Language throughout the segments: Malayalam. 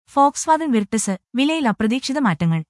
ഫോക്സ്വാഗൺ വിർട്ടസ് വിലയിൽ അപ്രതീക്ഷിത മാറ്റങ്ങൾ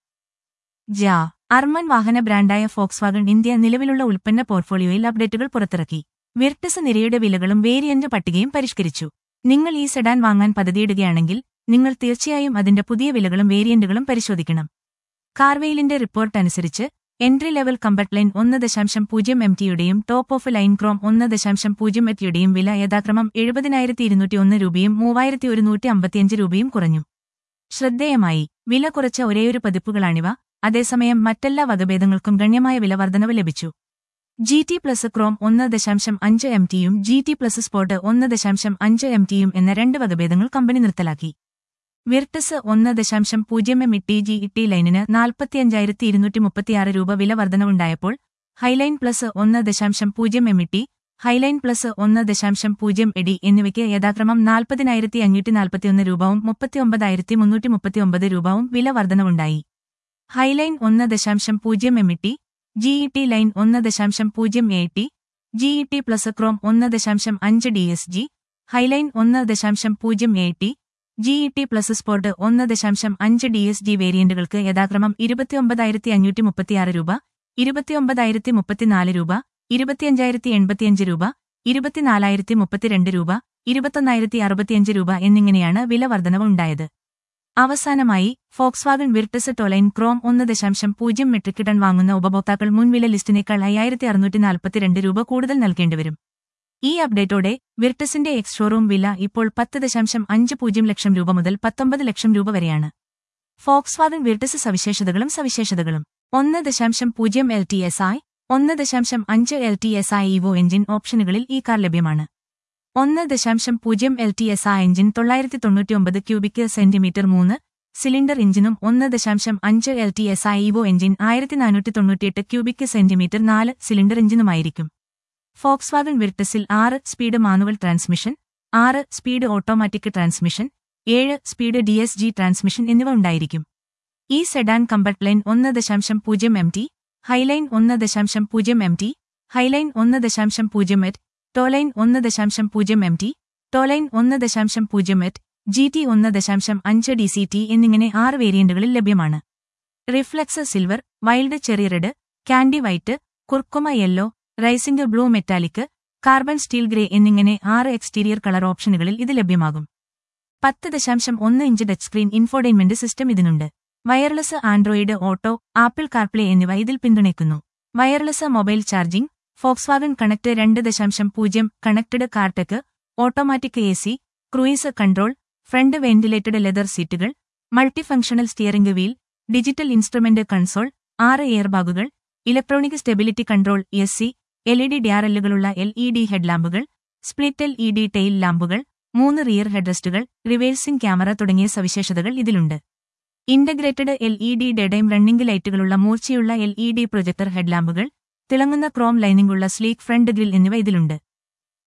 ജാ അർമൻ വാഹന ബ്രാൻഡായ ഫോക്സ്വാഗൺ ഇന്ത്യ നിലവിലുള്ള ഉൽപ്പന്ന പോർട്ട്ഫോളിയോയിൽ അപ്ഡേറ്റുകൾ പുറത്തിറക്കി വിർട്ടസ് നിരയുടെ വിലകളും വേരിയന്റ് പട്ടികയും പരിഷ്കരിച്ചു നിങ്ങൾ ഈ സെഡാൻ വാങ്ങാൻ പദ്ധതിയിടുകയാണെങ്കിൽ നിങ്ങൾ തീർച്ചയായും അതിന്റെ പുതിയ വിലകളും വേരിയന്റുകളും പരിശോധിക്കണം കാർവെയിലിന്റെ റിപ്പോർട്ട് അനുസരിച്ച് എൻട്രി ലെവൽ കമ്പർട്ട് ലൈൻ ഒന്ന് ദശാംശം പൂജ്യം എം ടിയുടെയും ടോപ്പ് ഓഫ് ലൈൻ ക്രോം ഒന്ന് ദശാംശം പൂജ്യം എത്തിയുടെയും വില യഥാക്രമം എഴുപതിനായിരത്തി ഇരുന്നൂറ്റി ഒന്ന് രൂപയും മൂവായിരത്തി ഒരുന്നൂറ്റി അമ്പത്തിയഞ്ച് രൂപയും കുറഞ്ഞു ശ്രദ്ധേയമായി വില കുറച്ച ഒരേയൊരു പതിപ്പുകളാണിവ അതേസമയം മറ്റെല്ലാ വകഭേദങ്ങൾക്കും ഗണ്യമായ വില വർധനവ് ലഭിച്ചു ജി ടി പ്ലസ് ക്രോം ഒന്ന് ദശാംശം അഞ്ച് എം ടിയും ജി ടി പ്ലസ് സ്പോട്ട് ഒന്ന് ദശാംശം അഞ്ച് എം ടിയും എന്ന രണ്ട് വകഭേദങ്ങൾ കമ്പനി നിർത്തലാക്കി വിർട്ടസ് ഒന്ന് ദശാംശം പൂജ്യം എം ഇട്ടി ജി ഇട്ടി ലൈനിന് നാൽപ്പത്തിയഞ്ചായിരത്തി ഇരുന്നൂറ്റി മുപ്പത്തിയാറ് രൂപ വില വർധനവുണ്ടായപ്പോൾ ഹൈലൈൻ പ്ലസ് ഒന്ന് ദശാംശം പൂജ്യം എം ഇട്ടി ഹൈലൈൻ പ്ലസ് ഒന്ന് ദശാംശം പൂജ്യം എഡി എന്നിവയ്ക്ക് യഥാക്രമം നാൽപ്പതിനായിരത്തി അഞ്ഞൂറ്റി നാൽപ്പത്തിയൊന്ന് രൂപവും മുപ്പത്തിയൊമ്പതായിരത്തി മുന്നൂറ്റി മുപ്പത്തിയൊമ്പത് രൂപവും വില വർധനവുണ്ടായി ഹൈലൈൻ ഒന്ന് ദശാംശം പൂജ്യം എം ഇട്ടി ജിഇടി ലൈൻ ഒന്ന് ദശാംശം പൂജ്യം A T GT plus chrome ഒന്ന് ദശാംശം അഞ്ച് ഡി എസ് ജി ഹൈലൈൻ ഒന്ന് ദശാംശം പൂജ്യം A T GT plus sport ഒന്ന് ദശാംശം അഞ്ച് ഡി എസ് ജി വേരിയന്റുകൾക്ക് യഥാക്രമം ഇരുപത്തിയൊമ്പതായിരത്തി അഞ്ഞൂറ്റി മുപ്പത്തിയാറ് രൂപ ഇരുപത്തിയൊമ്പതായിരത്തി മുപ്പത്തിനാല് രൂപ ഇരുപത്തിയഞ്ചായിരത്തി എൺപത്തിയഞ്ച് രൂപ ഇരുപത്തിനാലായിരത്തി മുപ്പത്തിരണ്ട് രൂപ ഇരുപത്തൊന്നായിരത്തി അറുപത്തിയഞ്ച് രൂപ എന്നിങ്ങനെയാണ് വില വർധനവ് ഉണ്ടായത് അവസാനമായി ഫോക്സ്വാഗൺ വിർട്ടസ് ടൊലൈൻ ക്രോം ഒന്ന് ദശാംശം പൂജ്യം മെട്രിക് ടൺ വാങ്ങുന്ന ഉപഭോക്താക്കൾ മുൻവില ലിസ്റ്റിനേക്കാൾ അയ്യായിരത്തി അറുന്നൂറ്റി നാൽപ്പത്തിരണ്ട് രൂപ കൂടുതൽ നൽകേണ്ടിവരും ഈ അപ്ഡേറ്റോടെ വിർട്ടസിന്റെ എക്സ് ഷോറൂം വില ഇപ്പോൾ പത്ത് ദശാംശം അഞ്ച് പൂജ്യം ലക്ഷം രൂപ മുതൽ പത്തൊമ്പത് ലക്ഷം രൂപ വരെയാണ് ഫോക്സ്വാഗൺ വിർട്ടസ് സവിശേഷതകളും സവിശേഷതകളും ഒന്ന് ദശാംശം പൂജ്യം എൽ ടി എസ് ഐ ഒന്ന് ദശാംശം അഞ്ച് L T S I evo engine ഓപ്ഷനുകളിൽ ഈ കാർ ലഭ്യമാണ് ഒന്ന് ദശാംശം പൂജ്യം എൽ ടി എസ് ആ എഞ്ചിൻ തൊള്ളായിരത്തി തൊണ്ണൂറ്റിയൊമ്പത് ക്യൂബിക് സെന്റിമീറ്റർ മൂന്ന് സിലിണ്ടർ എഞ്ചിനും ഒന്ന് ദശാംശം അഞ്ച് എൽ ടി എസ് ആ ഇവോ എഞ്ചിൻ ആയിരത്തി നാനൂറ്റി തൊണ്ണൂറ്റിയെട്ട് ക്യൂബിക് സെന്റിമീറ്റർ നാല് സിലിണ്ടർ എഞ്ചിനുമായിരിക്കും ഫോക്സ്വാഗൺ വിർട്ടസിൽ ആറ് സ്പീഡ് മാനുവൽ ട്രാൻസ്മിഷൻ ആറ് സ്പീഡ് ഓട്ടോമാറ്റിക് ട്രാൻസ്മിഷൻ ഏഴ് speed D S G transmission എന്നിവ ഉണ്ടായിരിക്കും ഈ സെഡാൻ കമ്പർട്ട് ലൈൻ ഒന്ന് ദശാംശം പൂജ്യം എം ടി ഹൈലൈൻ ഒന്ന് ദശാംശം പൂജ്യം എം ടി ഹൈലൈൻ ഒന്ന് ദശാംശം പൂജ്യം എറ്റ് ടോലൈൻ ഒന്ന് ദശാംശം പൂജ്യം എം ടി ടോലൈൻ ഒന്ന് ദശാംശം പൂജ്യം എറ്റ് ജി ടി ഒന്ന് ദശാംശം അഞ്ച് ഡി സി ടി എന്നിങ്ങനെ ആറ് വേരിയന്റുകളിൽ ലഭ്യമാണ് reflex silver wild cherry red candy white curcuma yellow rising blue metallic carbon steel grey എന്നിങ്ങനെ ആറ് എക്സ്റ്റീരിയർ കളർ ഓപ്ഷനുകളിൽ ഇത് ലഭ്യമാകും പത്ത് ദശാംശം ഒന്ന് inch touch screen infotainment system ഇതിനുണ്ട് wireless Android auto Apple CarPlay എന്നിവ ഇതിൽ പിന്തുണയ്ക്കുന്നു wireless mobile charging Volkswagen connect രണ്ട് ദശാംശം പൂജ്യം connected car tech automatic A C cruise control front ventilated leather സീറ്റുകൾ multi functional steering wheel digital instrument console ആറ് എയർബാഗുകൾ electronic stability control S C L E D ഡിആർഎല്ലുകളുള്ള എൽ ഇ ഡി ഹെഡ്ലാമ്പുകൾ split L E D tail ലാമ്പുകൾ മൂന്ന് റിയർ ഹെഡ്രസ്റ്റുകൾ റിവേഴ്സിംഗ് ക്യാമറ തുടങ്ങിയ സവിശേഷതകൾ ഇതിലുണ്ട് integrated L E D daytime running ലൈറ്റുകളുള്ള മൂർച്ചയുള്ള എൽ ഇ ഡി പ്രൊജക്ടർ ഹെഡ്ലാമ്പുകൾ തിളങ്ങുന്ന ക്രോം ലൈനിംഗുള്ള സ്ലീക്ക് ഫ്രണ്ട് ഗ്രിൽ എന്നിവ ഇതിലുണ്ട്